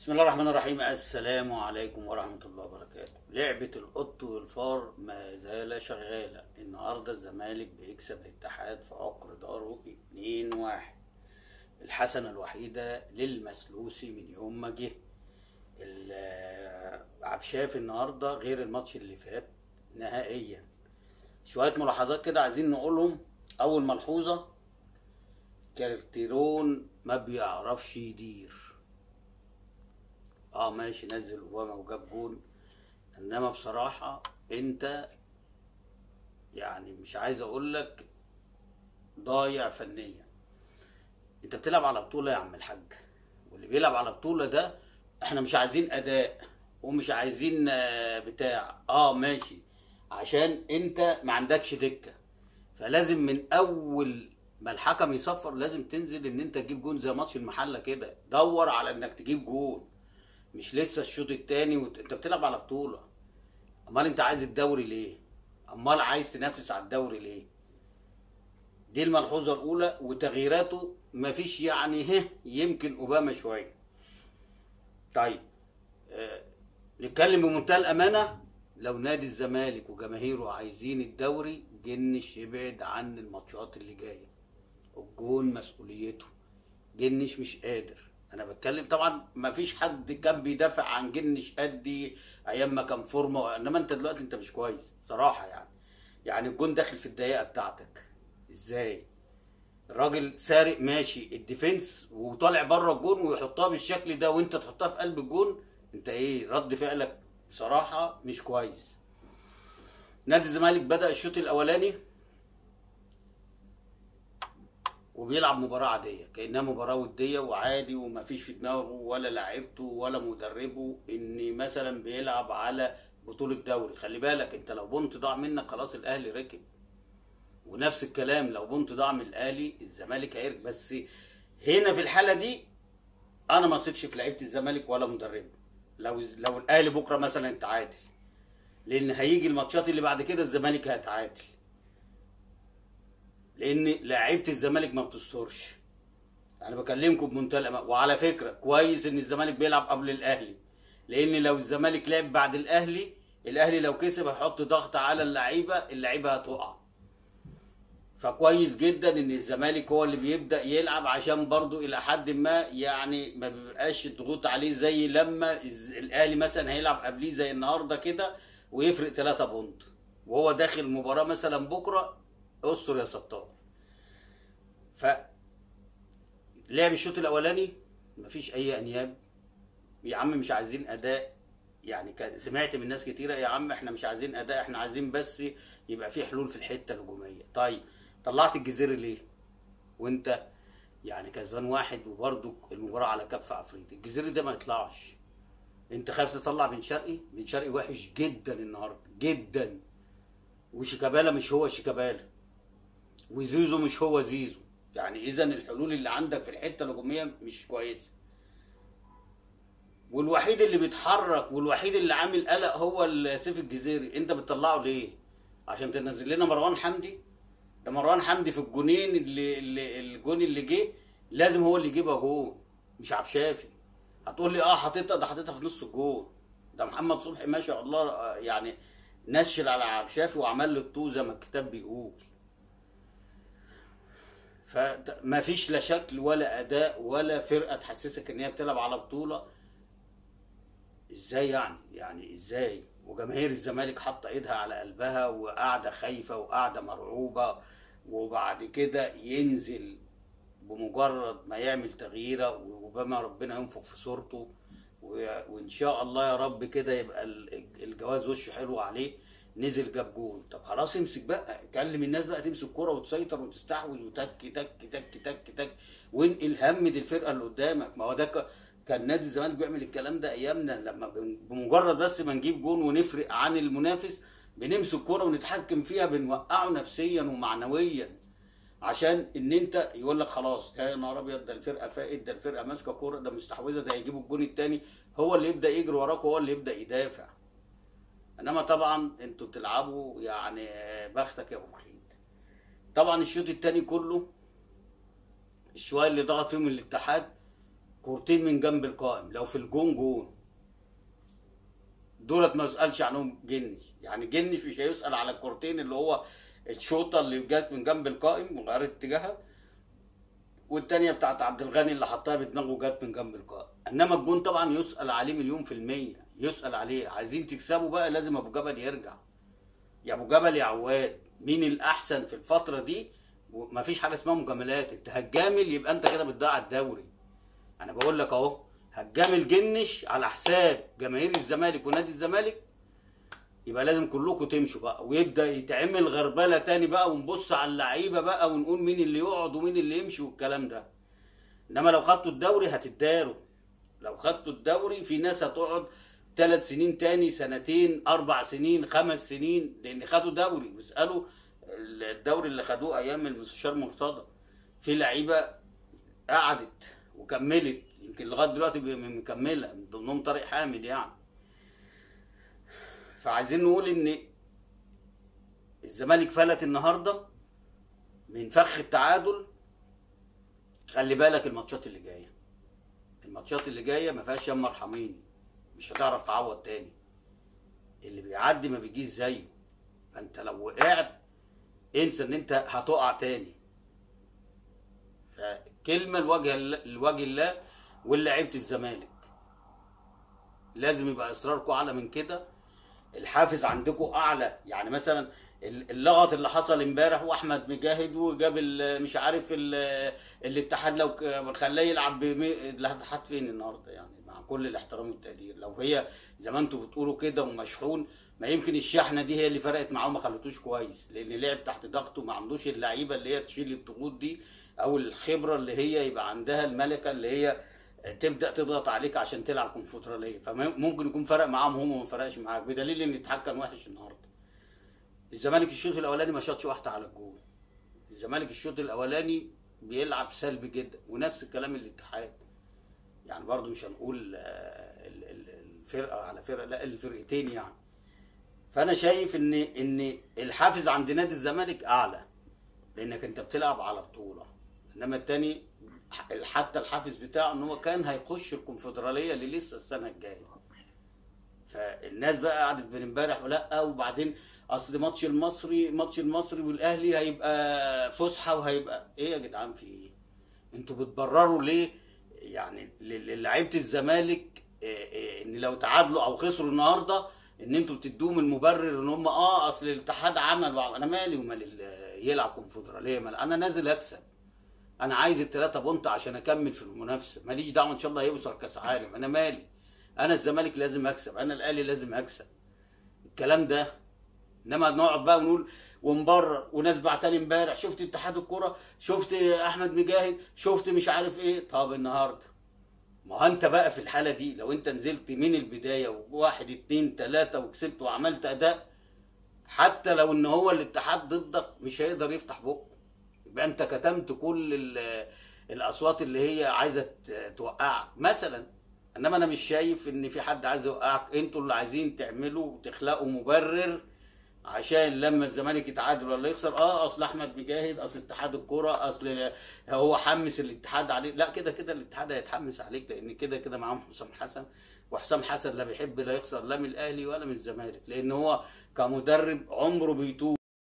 بسم الله الرحمن الرحيم السلام عليكم ورحمة الله وبركاته لعبة القط والفار ما زال شغالة النهاردة الزمالك بيكسب الاتحاد في عقر داره 2 واحد الحسنة الوحيدة للمسلوسي من يوم ما جه ال- عبشاف النهاردة غير الماتش اللي فات نهائيا شوية ملاحظات كده عايزين نقولهم أول ملحوظة كارتيرون ما بيعرفش يدير اه ماشي نزل اوباما وجاب جول انما بصراحة انت يعني مش عايز اقول لك ضايع فنيا انت بتلعب على بطولة يا عم الحاج واللي بيلعب على بطولة ده احنا مش عايزين اداء ومش عايزين آه، بتاع اه ماشي عشان انت ما عندكش دكة فلازم من اول ما الحكم يصفر لازم تنزل ان انت تجيب جون زي ماتش المحله كده دور على انك تجيب جون مش لسه الشوط التاني وت... انت بتلعب على بطوله امال انت عايز الدوري ليه امال عايز تنافس على الدوري ليه دي الملحوظه الاولى وتغييراته مفيش يعني هه يمكن اوباما شويه طيب آه، نتكلم بمنتهى الامانه لو نادي الزمالك وجماهيره عايزين الدوري جنش يبعد عن الماتشات اللي جايه الجون مسؤوليته جنش مش قادر انا بتكلم طبعا ما فيش حد كان بيدافع عن جنش قدي ايام ما كان فورمه انما انت دلوقتي انت مش كويس صراحه يعني يعني الجون داخل في الدقيقه بتاعتك ازاي الراجل سارق ماشي الديفنس وطالع بره الجون ويحطها بالشكل ده وانت تحطها في قلب الجون انت ايه رد فعلك بصراحه مش كويس نادي الزمالك بدا الشوط الاولاني وبيلعب مباراة عادية كأنها مباراة ودية وعادي وما فيش في دماغه ولا لعيبته ولا مدربه إن مثلا بيلعب على بطولة دوري خلي بالك أنت لو بونت ضاع منك خلاص الأهلي ركب ونفس الكلام لو بونت ضاع من الأهلي الزمالك هيركب بس هنا في الحالة دي أنا ما اثقش في لعيبة الزمالك ولا مدربه لو لو الأهلي بكرة مثلا تعادل لأن هيجي الماتشات اللي بعد كده الزمالك هيتعادل لان لعيبه الزمالك ما بتسترش انا بكلمكم بمنتهى الأمان وعلى فكره كويس ان الزمالك بيلعب قبل الاهلي لان لو الزمالك لعب بعد الاهلي الاهلي لو كسب هيحط ضغط على اللعيبه اللعيبه هتقع فكويس جدا ان الزمالك هو اللي بيبدا يلعب عشان برضو الى حد ما يعني ما بيبقاش ضغوط عليه زي لما الز- الاهلي مثلا هيلعب قبليه زي النهارده كده ويفرق 3 بونت وهو داخل مباراه مثلا بكره استر يا ستار ف لعب الشوط الاولاني مفيش اي انياب يا عم مش عايزين اداء يعني كان- سمعت من ناس كتيره يا عم احنا مش عايزين اداء احنا عايزين بس يبقى في حلول في الحته الهجوميه طيب طلعت الجزيري ليه وانت يعني كسبان واحد وبرضه المباراه على كف عفريت الجزيري ده ما يطلعش انت خايف تطلع بن شرقي بن شرقي وحش جدا النهارده جدا وشيكابالا مش هو شيكابالا وزيزو مش هو زيزو يعني اذا الحلول اللي عندك في الحته الهجوميه مش كويسه والوحيد اللي بيتحرك والوحيد اللي عامل قلق هو سيف الجزيري انت بتطلعه ليه عشان تنزل لنا مروان حمدي ده مروان حمدي في الجونين اللي, اللي الجون اللي جه لازم هو اللي يجيبها جون مش عبد شافي هتقول لي اه حاططها ده حاططها في نص الجون ده محمد صبحي ما شاء الله آه، يعني نشل على عبد شافي وعمل له الطو زي ما الكتاب بيقول فما فيش لا شكل ولا اداء ولا فرقه تحسسك ان هي بتلعب على بطوله ازاي يعني يعني ازاي وجماهير الزمالك حاطه ايدها على قلبها وقاعده خايفه وقاعده مرعوبه وبعد كده ينزل بمجرد ما يعمل تغييره وبما ربنا ينفخ في صورته و- وان شاء الله يا رب كده يبقى ال- الجواز وشه حلو عليه نزل جاب جول طب خلاص امسك بقى كلم الناس بقى تمسك كرة وتسيطر وتستحوذ وتك تك تك تك تك وانقل همد الفرقه اللي قدامك ما هو ده ك- كان نادي الزمالك بيعمل الكلام ده ايامنا لما بن- بمجرد بس ما نجيب جون ونفرق عن المنافس بنمسك كرة ونتحكم فيها بنوقعه نفسيا ومعنويا عشان ان انت يقول لك خلاص يا نهار ابيض ده الفرقه فائت ده الفرقه ماسكه كوره ده مستحوذه ده هيجيبوا الجون الثاني هو اللي يبدا يجري وراك هو اللي يبدا يدافع انما طبعا انتوا بتلعبوا يعني بختك يا ابو خالد طبعا الشوط الثاني كله الشويه اللي ضغط فيهم الاتحاد كورتين من جنب القائم لو في الجون جون دولت ما يسالش عنهم جنش يعني جنش مش هيسال على الكورتين اللي هو الشوطه اللي جت من جنب القائم وغيرت اتجاهها والتانية بتاعت عبد الغني اللي حطها بدماغه جت من جنب القائم انما الجون طبعا يسال عليه مليون في المية يسال عليه عايزين تكسبوا بقى لازم ابو جبل يرجع يا ابو جبل يا عواد مين الاحسن في الفتره دي ومفيش حاجه اسمها مجاملات انت هتجامل يبقى انت كده بتضيع الدوري انا بقول لك اهو هتجامل جنش على حساب جماهير الزمالك ونادي الزمالك يبقى لازم كلكم تمشوا بقى ويبدا يتعمل غربله تاني بقى ونبص على اللعيبه بقى ونقول مين اللي يقعد ومين اللي يمشي والكلام ده انما لو خدتوا الدوري هتداروا لو خدتوا الدوري في ناس هتقعد ثلاث سنين تاني سنتين اربع سنين خمس سنين لان خدوا دوري واسالوا الدوري اللي خدوه ايام المستشار مرتضى في لعيبه قعدت وكملت يمكن لغايه دلوقتي مكمله من ضمنهم طارق حامد يعني فعايزين نقول ان الزمالك فلت النهارده من فخ التعادل خلي بالك الماتشات اللي جايه الماتشات اللي جايه ما فيهاش ياما ارحميني مش هتعرف تعوض تاني اللي بيعدي ما بيجيش زيه فانت لو وقعت انسى ان انت هتقع تاني فكلمه لوجه لوجه الله ولعيبه الزمالك لازم يبقى اصراركم اعلى من كده الحافز عندكم اعلى يعني مثلا اللغط اللي حصل امبارح واحمد مجاهد وجاب مش عارف الاتحاد لو خلاه يلعب الاتحاد فين النهارده يعني مع كل الاحترام والتقدير لو هي زي ما انتوا بتقولوا كده ومشحون ما يمكن الشحنه دي هي اللي فرقت معاه وما خلتوش كويس لان لعب تحت ضغط وما عندوش اللعيبه اللي هي تشيل الضغوط دي او الخبره اللي هي يبقى عندها الملكه اللي هي تبدا تضغط عليك عشان تلعب كونفدراليه فممكن يكون فرق معاهم هم وما فرقش معاك بدليل ان الاتحاد كان وحش النهارده الزمالك الشوط الاولاني ما شاطش واحده على الجول الزمالك الشوط الاولاني بيلعب سلبي جدا ونفس الكلام الاتحاد يعني برضو مش هنقول الفرقه على فرقه لا الفرقتين يعني فانا شايف ان ان الحافز عند نادي الزمالك اعلى لانك انت بتلعب على بطوله انما التاني حتى الحافز بتاعه ان هو كان هيخش الكونفدراليه اللي لسه السنه الجايه فالناس بقى قعدت بين امبارح ولا وبعدين اصل ماتش المصري ماتش المصري والاهلي هيبقى فسحه وهيبقى ايه يا جدعان في ايه انتوا بتبرروا ليه يعني لعيبه الزمالك ان لو تعادلوا او خسروا النهارده ان انتوا بتدوهم المبرر ان هم اه اصل الاتحاد عمل انا مالي ومال يلعب كونفدراليه مال انا نازل اكسب انا عايز الثلاثه بونت عشان اكمل في المنافسه ماليش دعوه ان شاء الله يوصل كاس عالم انا مالي انا الزمالك لازم اكسب انا الاهلي لازم اكسب الكلام ده انما نقعد بقى ونقول ونبرر وناس بعتلي امبارح شفت اتحاد الكوره شفت احمد مجاهد شفت مش عارف ايه طب النهارده ما هو انت بقى في الحاله دي لو انت نزلت من البدايه وواحد اتنين تلاته وكسبت وعملت اداء حتى لو ان هو الاتحاد ضدك مش هيقدر يفتح بقه يبقى انت كتمت كل الاصوات اللي هي عايزه توقعك مثلا انما انا مش شايف ان في حد عايز يوقعك انتوا اللي عايزين تعملوا وتخلقوا مبرر عشان لما الزمالك يتعادل ولا يخسر اه اصل احمد مجاهد اصل اتحاد الكوره اصل هو حمس الاتحاد عليه لا كده كده الاتحاد هيتحمس عليك لان كده كده معاهم حسام حسن وحسام حسن لا بيحب لا يخسر لا من الاهلي ولا من الزمالك لان هو كمدرب عمره بيتوب